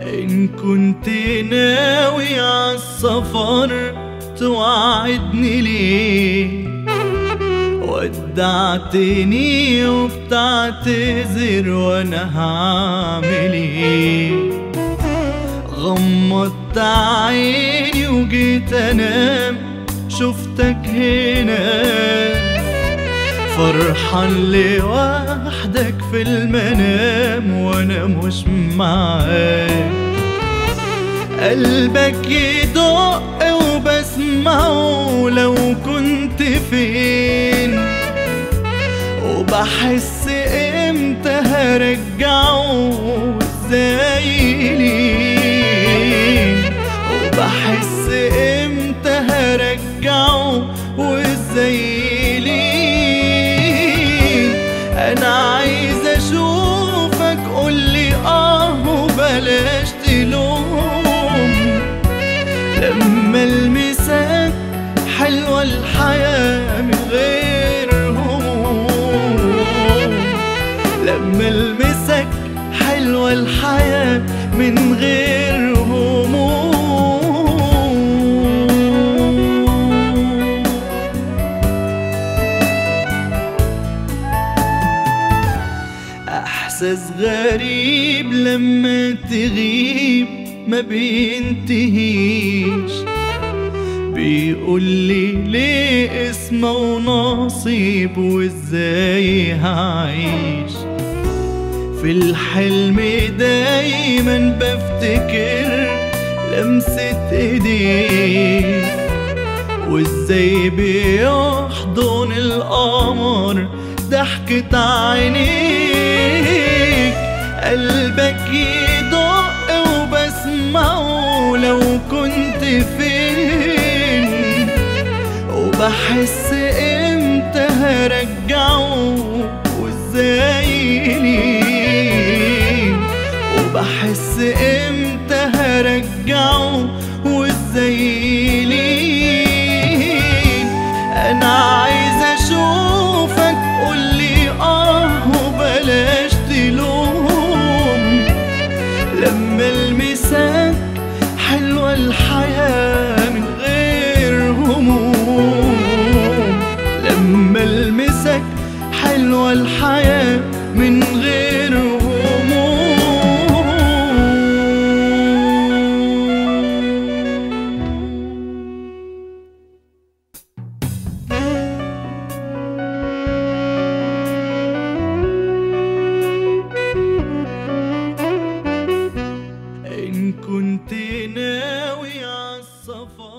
إن كنت ناوي عالسفر توعدني ليه ودعتني وبتعتذر وانا هعمل ايه غمضت عيني وجيت انام شفتك هنا فرحان لوحدك في المنام وانا مش معاك قلبك يدق وبسمعه لو كنت فين وبحس امتى هرجعه ازاي ليه وبحس امتى هرجعه وازاي ليه انا عايز اشوفك قولي اه وبلاش تلوم لما المسك حلوة الحياة من غير هموم لما المسك حلوة الحياة من غير هموم احساس غريب لما تغيب ما بينتهيش بيقول لي ليه اسمه ونصيب وازاي هعيش في الحلم دايما بفتكر لمسة ايديك وازاي بيحضن القمر ضحكة عينيك قلبك يدق وبسمعه لو كنت فين وبحس امتى هرجعه وازاي ليه وبحس امتى هرجعه وازاي ليه انا عايز اشوفك قولي اه وبلاش تلوم لما المسك حلوة الحياة من غير هموم لما المسك حلوة الحياة من غير هموم إن كنت ناوي عالسفر